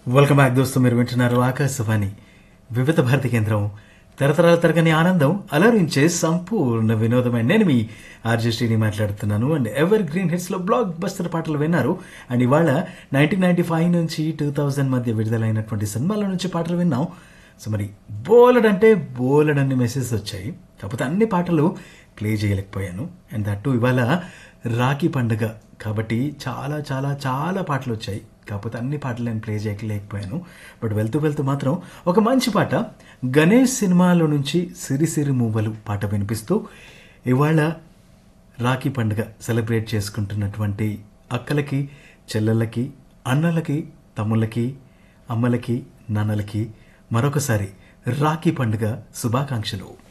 welcome back దోస్తు మీరు వింటున్నారు ఆకాశవాణి వివిధ భారతి కేంద్రం తరతరాల తరగని ఆనందం అలరించే సంపూర్ణ వినోదమైన నేను మీ ఆర్జే శ్రీని మాట్లాడుతున్నాను అండ్ ఎవర్ గ్రీన్ హిట్స్ లో బ్లాక్ బస్టర్ పాటలు విన్నారు అండ్ ఇవాళ నైన్టీన్ నైన్టీ ఫైవ్ నుంచి టూ థౌజండ్ మధ్య విడుదలైనటువంటి సినిమాల నుంచి పాటలు విన్నాం సో మరి బోలెడ్ అంటే బోలెడ్ అన్ని మెసేజ్ వచ్చాయి కాకపోతే అన్ని పాటలు ప్లే చేయలేకపోయాను అండ్ దట్టు ఇవాళ రాఖీ పండుగ కాబట్టి చాలా చాలా చాలా పాటలు వచ్చాయి కాకపోతే అన్ని పాటలు నేను ప్లే చేయలేకపోయాను బట్ వెళ్తూ వెళ్తూ మాత్రం ఒక మంచి పాట గణేష్ సినిమాలో నుంచి సిరిసిరి మూవలు పాట వినిపిస్తూ ఇవాళ రాఖీ పండుగ సెలబ్రేట్ చేసుకుంటున్నటువంటి అక్కలకి చెల్లెళ్ళకి అన్నలకి తమ్ముళ్ళకి అమ్మలకి నాన్నలకి మరొకసారి రాఖీ పండుగ శుభాకాంక్షలు